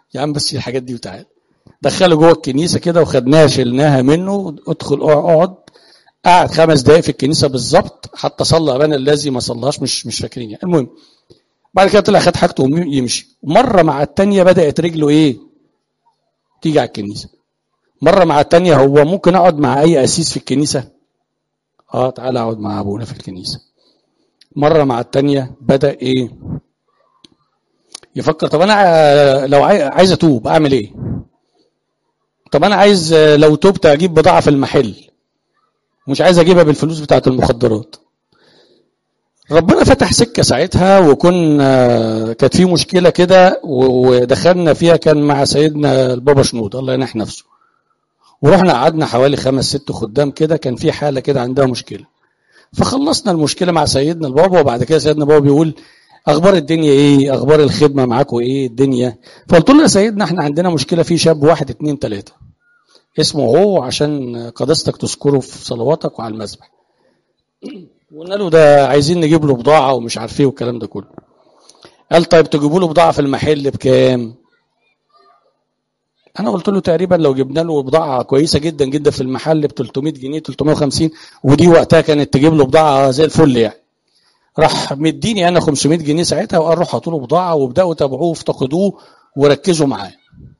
يا عم بس الحاجات دي وتعال دخله جوه الكنيسه كده وخدناها شلناها منه ادخل اقعد قعد خمس دقايق في الكنيسه بالظبط حتى صلى ابانا الذي ما صلاش مش مش فاكرين يعني المهم بعد كده طلع خد حاجته ويمشي مره مع التانيه بدات رجله ايه تيجي على الكنيسه مره مع التانيه هو ممكن اقعد مع اي قسيس في الكنيسه اه تعالى اقعد مع ابونا في الكنيسه مره مع التانيه بدا ايه يفكر طب انا لو عايز اتوب اعمل ايه طب انا عايز لو توبت اجيب بضاعه في المحل مش عايز اجيبها بالفلوس بتاعت المخدرات ربنا فتح سكة ساعتها وكنا كانت في مشكلة كده ودخلنا فيها كان مع سيدنا البابا شنود الله ينح نفسه ورحنا قعدنا حوالي خمس ست خدام كده كان في حالة كده عندها مشكلة فخلصنا المشكلة مع سيدنا البابا وبعد كده سيدنا البابا بيقول اخبار الدنيا ايه اخبار الخدمة معاكم ايه الدنيا فقلت له يا سيدنا احنا عندنا مشكلة في شاب واحد اتنين تلاتة اسمه هو عشان قداستك تذكره في صلواتك وعلى المذبح وقلنا له ده عايزين نجيب له بضاعة ومش عارف ايه والكلام ده كله قال طيب تجيبوا له بضاعة في المحل بكام انا قلت له تقريبا لو جبنا له بضاعة كويسة جدا جدا في المحل ب 300 جنيه 350 ودي وقتها كانت تجيب له بضاعة زي الفل يعني راح مديني انا 500 جنيه ساعتها وقال روح هاتوا له بضاعة وابداوا تابعوه وافتقدوه وركزوا معاه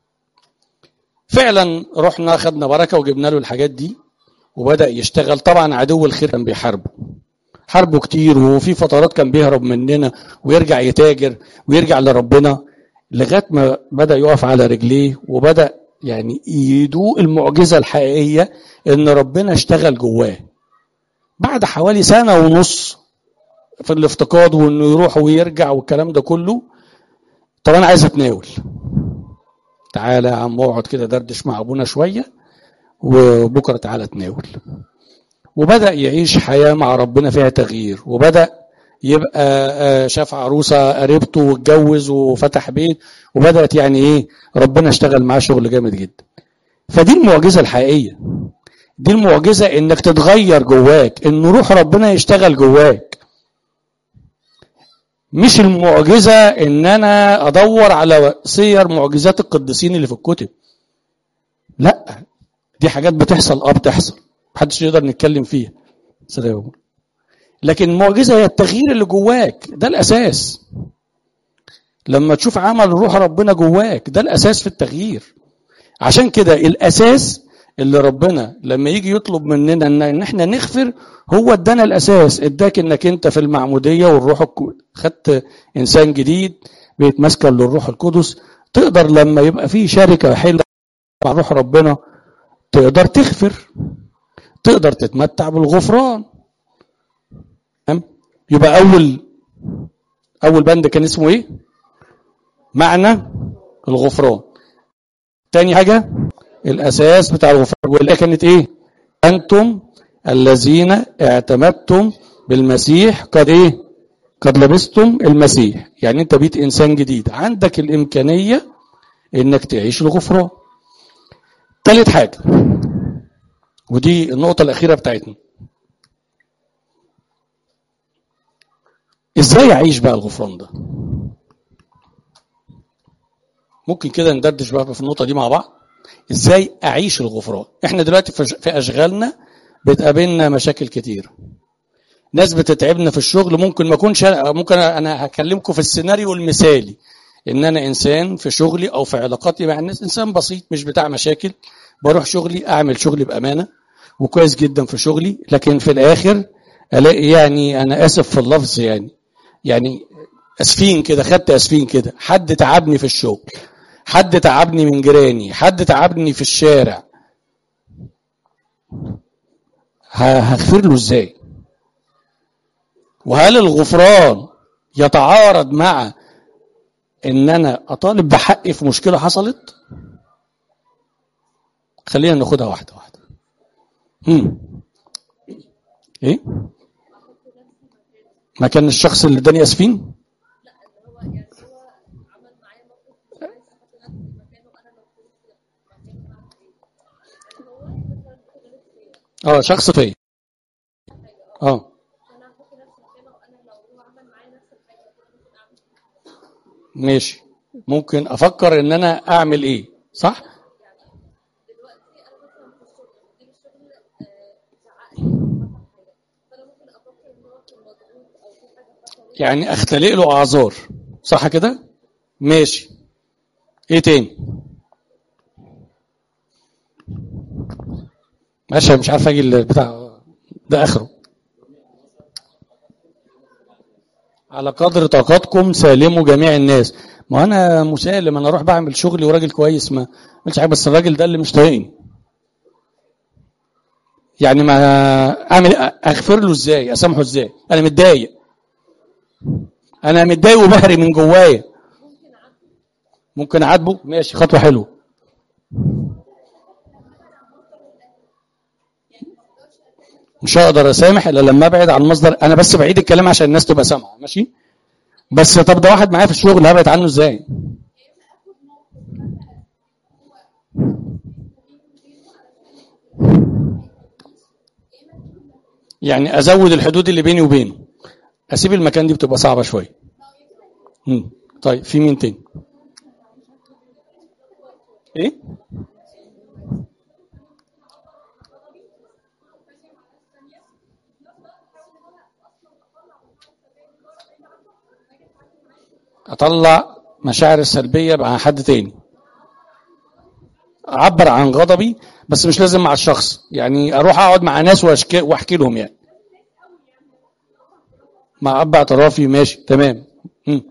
فعلا رحنا خدنا بركه وجبنا له الحاجات دي وبدا يشتغل طبعا عدو الخير كان بيحاربه حاربه كتير وفي فترات كان بيهرب مننا ويرجع يتاجر ويرجع لربنا لغايه ما بدا يقف على رجليه وبدا يعني يدوق المعجزه الحقيقيه ان ربنا اشتغل جواه بعد حوالي سنه ونص في الافتقاد وانه يروح ويرجع والكلام ده كله طب انا عايز اتناول تعالى يا عم اقعد كده دردش مع ابونا شويه وبكره تعالى تناول وبدا يعيش حياه مع ربنا فيها تغيير وبدا يبقى شاف عروسه قريبته واتجوز وفتح بيت وبدات يعني ايه ربنا اشتغل معاه شغل جامد جدا فدي المعجزه الحقيقيه دي المعجزه انك تتغير جواك ان روح ربنا يشتغل جواك مش المعجزة ان انا ادور على سير معجزات القديسين اللي في الكتب لا دي حاجات بتحصل اه بتحصل محدش يقدر نتكلم فيها سلام لكن المعجزة هي التغيير اللي جواك ده الاساس لما تشوف عمل روح ربنا جواك ده الاساس في التغيير عشان كده الاساس اللي ربنا لما يجي يطلب مننا ان, إن احنا نغفر هو ادانا الاساس اداك انك انت في المعموديه والروح خدت انسان جديد بيتمسكن للروح القدس تقدر لما يبقى في شركه حلوه مع روح ربنا تقدر تغفر تقدر تتمتع بالغفران يبقى اول اول بند كان اسمه ايه معنى الغفران تاني حاجه الاساس بتاع الغفران واللي كانت ايه انتم الذين اعتمدتم بالمسيح قد ايه قد لبستم المسيح يعني انت بقيت انسان جديد عندك الامكانيه انك تعيش الغفران ثالث حاجه ودي النقطه الاخيره بتاعتنا ازاي اعيش بقى الغفران ده ممكن كده ندردش بقى في النقطه دي مع بعض ازاي اعيش الغفران احنا دلوقتي في اشغالنا بتقابلنا مشاكل كتير ناس بتتعبنا في الشغل ممكن ما اكونش ممكن انا هكلمكم في السيناريو المثالي ان انا انسان في شغلي او في علاقاتي مع الناس انسان بسيط مش بتاع مشاكل بروح شغلي اعمل شغلي بامانه وكويس جدا في شغلي لكن في الاخر الاقي يعني انا اسف في اللفظ يعني يعني اسفين كده خدت اسفين كده حد تعبني في الشغل حد تعبني من جيراني حد تعبني في الشارع هغفر له ازاي وهل الغفران يتعارض مع ان انا اطالب بحقي في مشكله حصلت خلينا ناخدها واحده واحده هم. ايه مكان الشخص اللي اداني اسفين اه شخص فيا اه ماشي ممكن افكر ان انا اعمل ايه صح يعني اختلق له اعذار صح كده ماشي ايه تاني ماشي مش عارف اجي البتاع ده اخره على قدر طاقتكم سالموا جميع الناس ما انا مسالم انا اروح بعمل شغلي وراجل كويس ما مش حاجه بس الراجل ده اللي مش طايقني يعني ما اعمل اغفر له ازاي اسامحه ازاي انا متضايق انا متضايق وبهري من جوايا ممكن اعاتبه ماشي خطوه حلوه مش هقدر اسامح الا لما ابعد عن مصدر انا بس بعيد الكلام عشان الناس تبقى سامعه ماشي بس طب ده واحد معايا في الشغل هبعد عنه ازاي يعني ازود الحدود اللي بيني وبينه اسيب المكان دي بتبقى صعبه شويه مم. طيب في مين تاني ايه اطلع مشاعر السلبيه مع حد تاني اعبر عن غضبي بس مش لازم مع الشخص يعني اروح اقعد مع ناس وأشك- واحكي لهم يعني مع اب اعترافي ماشي تمام مم.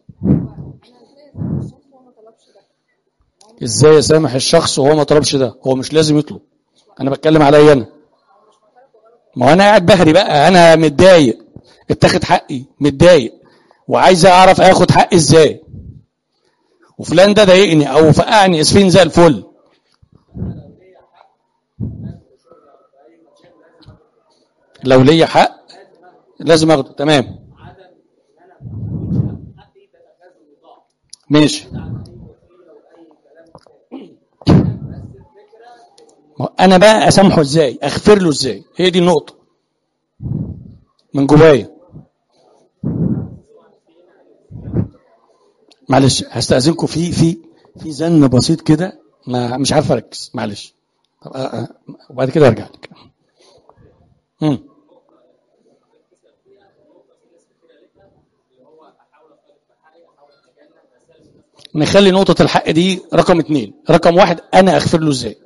ازاي اسامح الشخص وهو ما طلبش ده هو مش لازم يطلب انا بتكلم عليا انا ما هو انا قاعد بهري بقى انا متضايق اتاخد حقي متضايق وعايز اعرف اخد حقي ازاي وفلان ده ضايقني او فقعني اسفين زي الفل لو ليا حق لازم اخده تمام ماشي ما هو انا بقى اسامحه ازاي اغفر له ازاي هي دي النقطه من جوايا معلش هستأذنكم في في في زن بسيط كده ما مش عارف اركز معلش طب أ- أ- وبعد كده ارجع لك مم. نخلي نقطة الحق دي رقم اتنين رقم واحد أنا أغفر له إزاي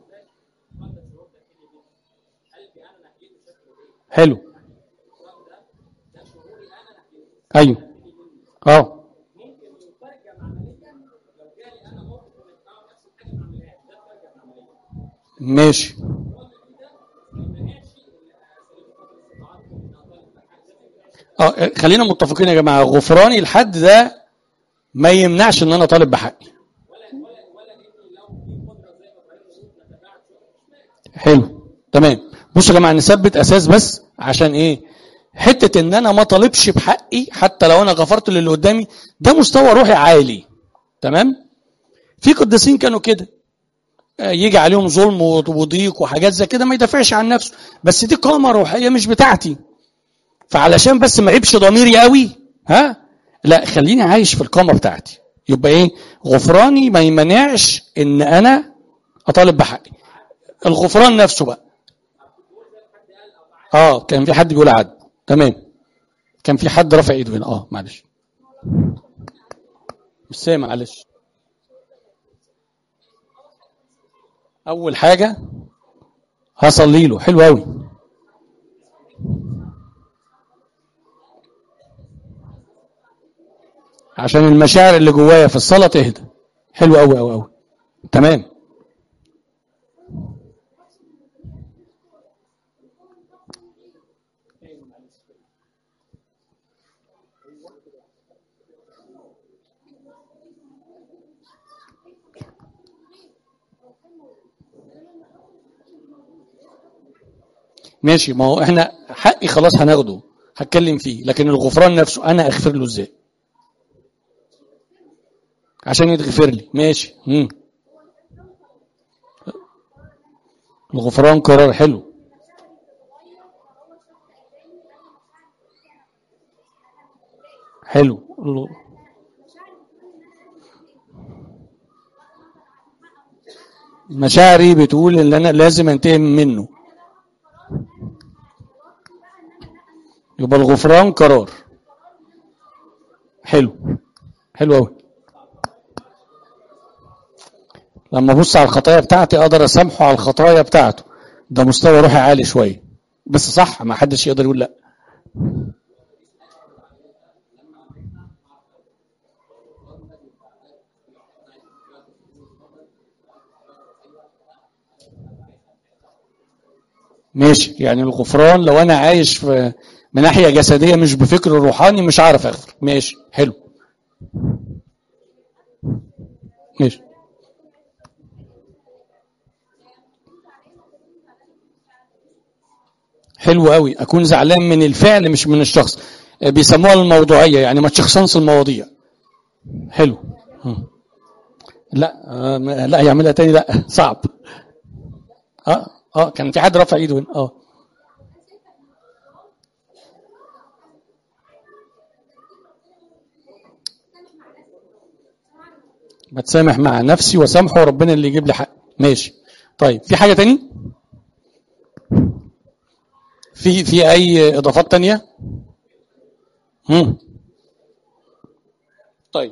حلو أيوه أه ماشي اه خلينا متفقين يا جماعه غفراني الحد ده ما يمنعش ان انا طالب بحقي حلو تمام بصوا يا جماعه نثبت اساس بس عشان ايه حته ان انا ما طالبش بحقي حتى لو انا غفرت للي قدامي ده مستوى روحي عالي تمام في قديسين كانوا كده آه، يجي عليهم ظلم وضيق وحاجات زي كده ما يدافعش عن نفسه بس دي قامه روحيه مش بتاعتي فعلشان بس ما عيبش ضميري قوي ها لا خليني عايش في القامه بتاعتي يبقى ايه غفراني ما يمنعش ان انا اطالب بحقي الغفران نفسه بقى اه كان في حد بيقول عدل تمام كان في حد رافع ايده هنا اه معلش مش سامع معلش اول حاجه هصلي له حلو قوي عشان المشاعر اللي جوايا في الصلاه تهدى حلو قوي قوي قوي تمام ماشي ما هو احنا حقي خلاص هناخده هتكلم فيه لكن الغفران نفسه انا اغفر له ازاي عشان يتغفر لي ماشي مم. الغفران قرار حلو حلو مشاعري بتقول ان انا لازم انتقم منه يبقى الغفران قرار حلو حلو قوي لما ابص على الخطايا بتاعتي اقدر اسامحه على الخطايا بتاعته ده مستوى روحي عالي شويه بس صح ما حدش يقدر يقول لا ماشي يعني الغفران لو انا عايش في من ناحيه جسديه مش بفكر روحاني مش عارف اغفر ماشي حلو ماشي حلو قوي اكون زعلان من الفعل مش من الشخص بيسموها الموضوعيه يعني ما تشخصنش المواضيع حلو م. لا آه، ما- لا يعملها تاني لا صعب اه اه كان في حد رفع ايده هنا اه بتسامح مع نفسي وسامحه وربنا اللي يجيب لي حق ماشي طيب في حاجه تاني في في اي اضافات تانية مم. طيب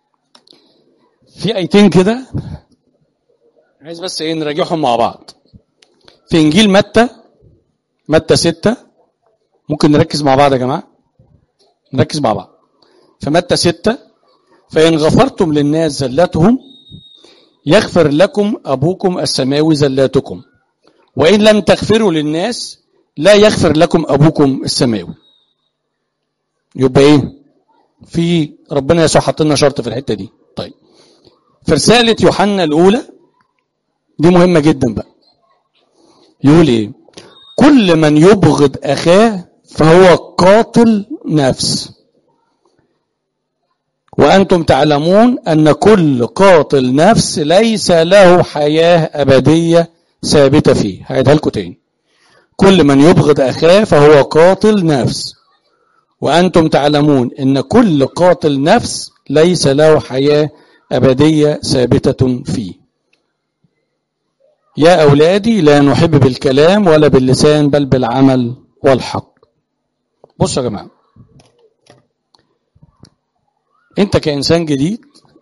في ايتين كده عايز بس ايه نراجعهم مع بعض في انجيل متى متى ستة ممكن نركز مع بعض يا جماعه نركز مع بعض في متى ستة فإن غفرتم للناس زلاتهم يغفر لكم أبوكم السماوي زلاتكم وإن لم تغفروا للناس لا يغفر لكم أبوكم السماوي يبقى إيه في ربنا يسوع حط لنا شرط في الحتة دي طيب في رسالة يوحنا الأولى دي مهمة جدا بقى يقول إيه كل من يبغض أخاه فهو قاتل نفس وأنتم تعلمون أن كل قاتل نفس ليس له حياة أبدية ثابتة فيه هعيدها لكم تاني كل من يبغض أخاه فهو قاتل نفس وأنتم تعلمون أن كل قاتل نفس ليس له حياة أبدية ثابتة فيه يا أولادي لا نحب بالكلام ولا باللسان بل بالعمل والحق بصوا يا جماعة انت كإنسان جديد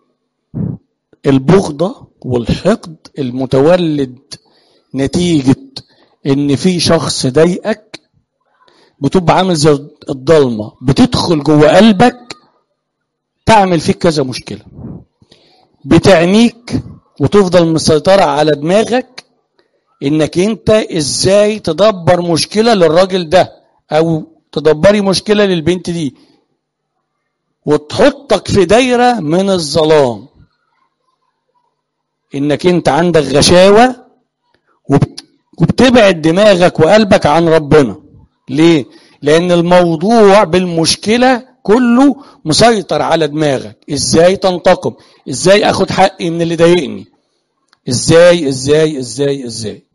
البغضة والحقد المتولد نتيجة ان في شخص ضايقك بتبقى عامل زي الضلمة بتدخل جوه قلبك تعمل فيك كذا مشكلة بتعنيك وتفضل مسيطرة على دماغك انك انت ازاي تدبر مشكلة للراجل ده او تدبري مشكلة للبنت دي وتحطك في دايرة من الظلام انك انت عندك غشاوة وبت- وبتبعد دماغك وقلبك عن ربنا ليه لان الموضوع بالمشكلة كله مسيطر على دماغك ازاي تنتقم ازاي اخد حقي من اللي ضايقني ازاي ازاي ازاي ازاي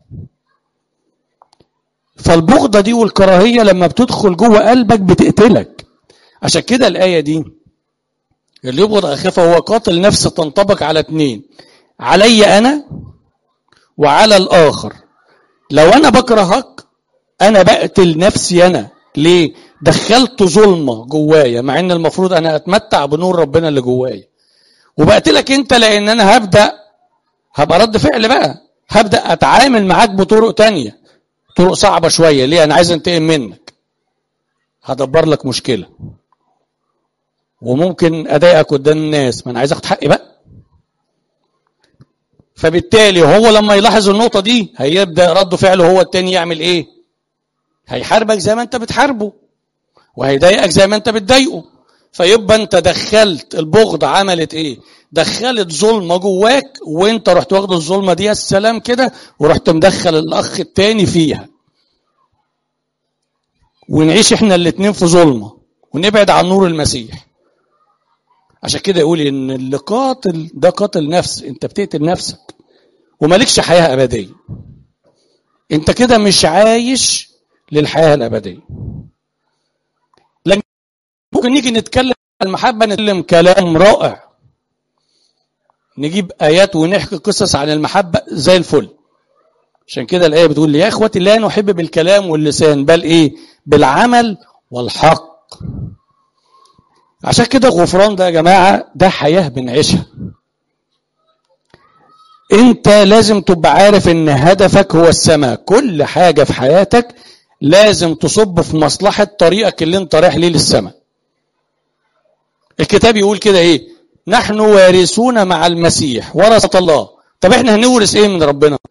فالبغضة دي والكراهية لما بتدخل جوه قلبك بتقتلك عشان كده الآية دي اللي يبغض أخاه فهو قاتل نفس تنطبق على اتنين علي أنا وعلى الآخر لو أنا بكرهك أنا بقتل نفسي أنا ليه؟ دخلت ظلمة جوايا مع إن المفروض أنا أتمتع بنور ربنا اللي جوايا وبقتلك أنت لأن أنا هبدأ هبقى رد فعل بقى هبدأ أتعامل معاك بطرق تانية طرق صعبة شوية ليه أنا عايز أنتقم منك هدبر لك مشكلة وممكن أضايقك قدام الناس ما أنا عايز أخد حقي بقى فبالتالي هو لما يلاحظ النقطة دي هيبدأ رد فعله هو التاني يعمل إيه؟ هيحاربك زي ما أنت بتحاربه وهيضايقك زي ما أنت بتضايقه فيبقى أنت دخلت البغض عملت إيه؟ دخلت ظلمة جواك وأنت رحت واخد الظلمة دي السلام كده ورحت مدخل الأخ التاني فيها ونعيش احنا الاتنين في ظلمة ونبعد عن نور المسيح عشان كده يقول ان اللي قاتل ده قاتل نفس انت بتقتل نفسك ومالكش حياة أبدية انت كده مش عايش للحياة الأبدية لكن ممكن نيجي نتكلم عن المحبة نتكلم كلام رائع نجيب ايات ونحكي قصص عن المحبه زي الفل عشان كده الايه بتقول يا اخوتي لا نحب بالكلام واللسان بل ايه بالعمل والحق عشان كده الغفران ده يا جماعه ده حياه بنعيشها انت لازم تبقى عارف ان هدفك هو السماء كل حاجه في حياتك لازم تصب في مصلحه طريقك اللي انت رايح ليه للسماء الكتاب يقول كده ايه نحن وارثون مع المسيح ورثة الله طب احنا هنورث ايه من ربنا